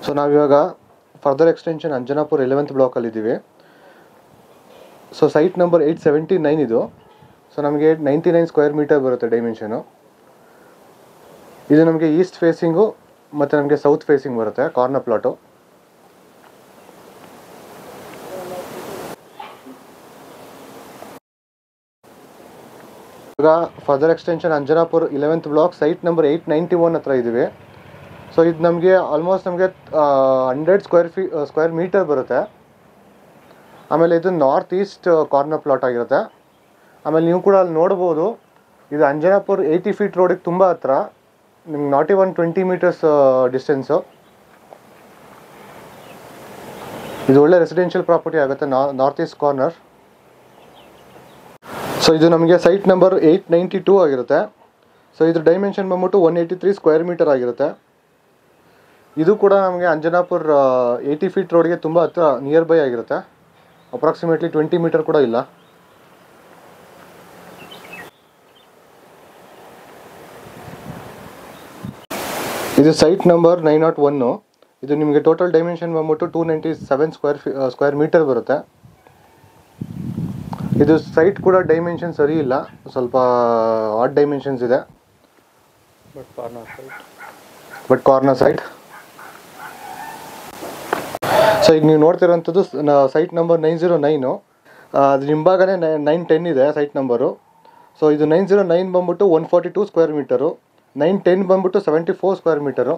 so ನಾವಿವಾಗ further extension Anjanapur eleventh ಬ್ಲಾಕಲ್ಲಿದ್ದೀವಿ so site number eight seventy nine ಇದು so ನಮಗೆ ನೈಂಟಿ ನೈನ್ ಸ್ಕ್ವೇರ್ ಮೀಟರ್ ಬರುತ್ತೆ ಡೈಮೆನ್ಷನು ಇದು ನಮಗೆ ಈಸ್ಟ್ ಫೇಸಿಂಗು ಮತ್ತು ನಮಗೆ ಸೌತ್ ಫೇಸಿಂಗ್ ಬರುತ್ತೆ ಕಾರ್ನರ್ ಪ್ಲಾಟು ಈಗ further extension Anjanapur eleventh block site number eight ninety one ಹತ್ರ ಇದ್ದೀವಿ ಸೊ ಇದು ನಮಗೆ ಆಲ್ಮೋಸ್ಟ್ ನಮಗೆ hundred square feet square metre ಬರುತ್ತೆ ಆಮೇಲೆ ಇದು ನಾರ್ತ್ ಈಸ್ಟ್ ಕಾರ್ನರ್ ಪ್ಲಾಟ್ ಆಗಿರುತ್ತೆ ಆಮೇಲೆ ನೀವು ಕೂಡ ಅಲ್ಲಿ ನೋಡ್ಬೋದು ಇದು ಅಂಜನಾಪುರ್ ಏಯ್ಟಿ ಫೀಟ್ ರೋಡಿಗೆ ತುಂಬ ಹತ್ರ ನಿಮ್ಗೆ ನಾಟಿ ಒನ್ ಟ್ವೆಂಟಿ ಮೀಟರ್ಸ್ ಡಿಸ್ಟೆನ್ಸು ಇದು ಒಳ್ಳೆ ರೆಸಿಡೆನ್ಷಿಯಲ್ ಪ್ರಾಪರ್ಟಿ ಆಗುತ್ತೆ ನಾರ್ತ್ ಈಸ್ಟ್ ಕಾರ್ನರ್ ಸೊ ಇದು ನಮಗೆ site number eight ninety two ಆಗಿರುತ್ತೆ ಸೊ ಇದ್ರ ಡೈಮೆನ್ಷನ್ ಬಂದ್ಬಿಟ್ಟು one eighty three square metre ಆಗಿರುತ್ತೆ ಇದು ಕೂಡ ನಮಗೆ ಅಂಜನಾಪುರ್ ಏಯ್ಟಿ ಫೀಟ್ ರೋಡ್ಗೆ ತುಂಬ ಹತ್ರ ನಿಯರ್ ಬೈ ಆಗಿರುತ್ತೆ ಅಪ್ರಾಕ್ಸಿಮೇಟ್ಲಿ ಟ್ವೆಂಟಿ ಮೀಟರ್ ಕೂಡ ಇಲ್ಲ ಇದು site number nine naught one ಇದು ನಿಮಗೆ ಟೋಟಲ್ ಡೈಮೆನ್ಷನ್ ಬಂದ್ಬಿಟ್ಟು two ninety seven square feet square metre ಬರುತ್ತೆ ಇದು ಸೈಟ್ ಕೂಡ ಡೈಮೆನ್ಷನ್ ಸರಿ ಇಲ್ಲ ಸ್ವಲ್ಪ ಆಟ್ ಡೈಮೆನ್ಷನ್ಸ್ ಇದೆ but corner side but corner site so ಈಗ ನೀವು ನೋಡ್ತಿರೋಂಥದ್ದು site number nine zero nine ಅದು ಹಿಂಭಾಗನೇ ನೈನ್ ಟೆನ್ ಇದೆ ಸೈಟ್ ನಂಬರು ಸೊ ಇದು ನೈನ್ ಜೀರೋ ನೈನ್ ಬಂದ್ಬಿಟ್ಟು one forty two square metre nine ten ಬಂದ್ಬಿಟ್ಟು ಸೆವೆಂಟಿ ಫೋರ್ ಸ್ಕ್ವೇರ್ ಮೀಟರು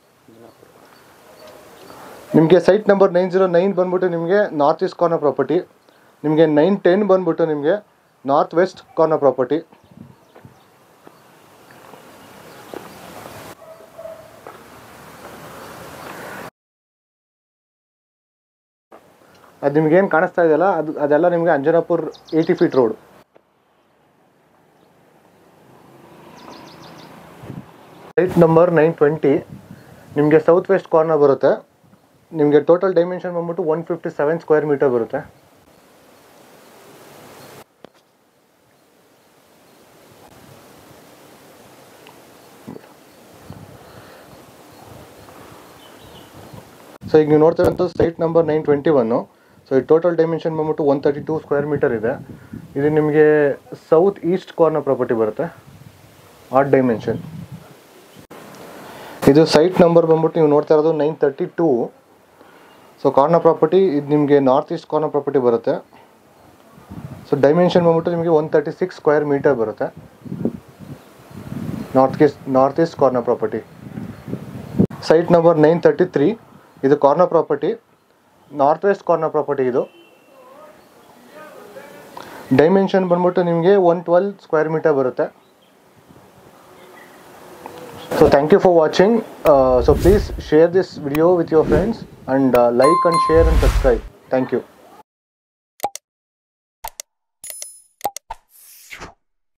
ನಿಮಗೆ site number nine zero nine ಬಂದ್ಬಿಟ್ಟು ನಿಮಗೆ ನಾರ್ತ್ ಈಸ್ಟ್ ಕಾರ್ನರ್ ಪ್ರಾಪರ್ಟಿ ನಿಮಗೆ ನೈನ್ ಟೆನ್ ಬಂದ್ಬಿಟ್ಟು ನಿಮಗೆ ನಾರ್ತ್ ವೆಸ್ಟ್ ಕಾರ್ನರ್ ಪ್ರಾಪರ್ಟಿ ಅದು ನಿಮ್ಗೇನು ಕಾಣಿಸ್ತಾ ಇದೆಯಲ್ಲ ಅದು ಅದೆಲ್ಲ ನಿಮಗೆ Anjanapur eighty feet road site number nine twenty ನಿಮಗೆ ಸೌತ್ ವೆಸ್ಟ್ ಕಾರ್ನರ್ ಬರುತ್ತೆ ನಿಮಗೆ ಟೋಟಲ್ ಡೈಮೆನ್ಷನ್ ಬಂದ್ಬಿಟ್ಟು one fifty seven square metre ಬರುತ್ತೆ ಸೊ ಈಗ ನೀವು ನೋಡ್ತಿರೋಂಥ site number nine twenty one so ಈ ಟೋಟಲ್ ಡೈಮೆನ್ಷನ್ ಬಂದ್ಬಿಟ್ಟು one thirty two square metre ಇದೆ ಇದು ನಿಮಗೆ ಸೌತ್ ಈಸ್ಟ್ ಕಾರ್ನರ್ ಪ್ರಾಪರ್ಟಿ ಬರುತ್ತೆ ಆಟ್ ಡೈಮೆನ್ಷನ್ ಇದು ಸೈಟ್ ನಂಬರ್ ಬಂದ್ಬಿಟ್ಟು ನೀವು ನೋಡ್ತಾ ಇರೋದು nine thirty two so corner property ಇದು ನಿಮಗೆ ನಾರ್ತ್ ಈಸ್ಟ್ ಕಾರ್ನರ್ ಪ್ರಾಪರ್ಟಿ ಬರುತ್ತೆ ಸೊ ಡೈಮೆನ್ಷನ್ ಬಂದ್ಬಿಟ್ಟು ನಿಮಗೆ one thirty six square metre ಬರುತ್ತೆ north east north east corner property site number nine thirty three ಇದು corner property north west corner property ಇದು dimension ಬಂದ್ಬಿಟ್ಟು ನಿಮಗೆ ಒನ್ ಟ್ವೆಲ್ ಸ್ಕ್ವೇರ್ ಮೀಟರ್ ಬರುತ್ತೆ so thank you for watching so please share this video with your friends and like and share and subscribe thank you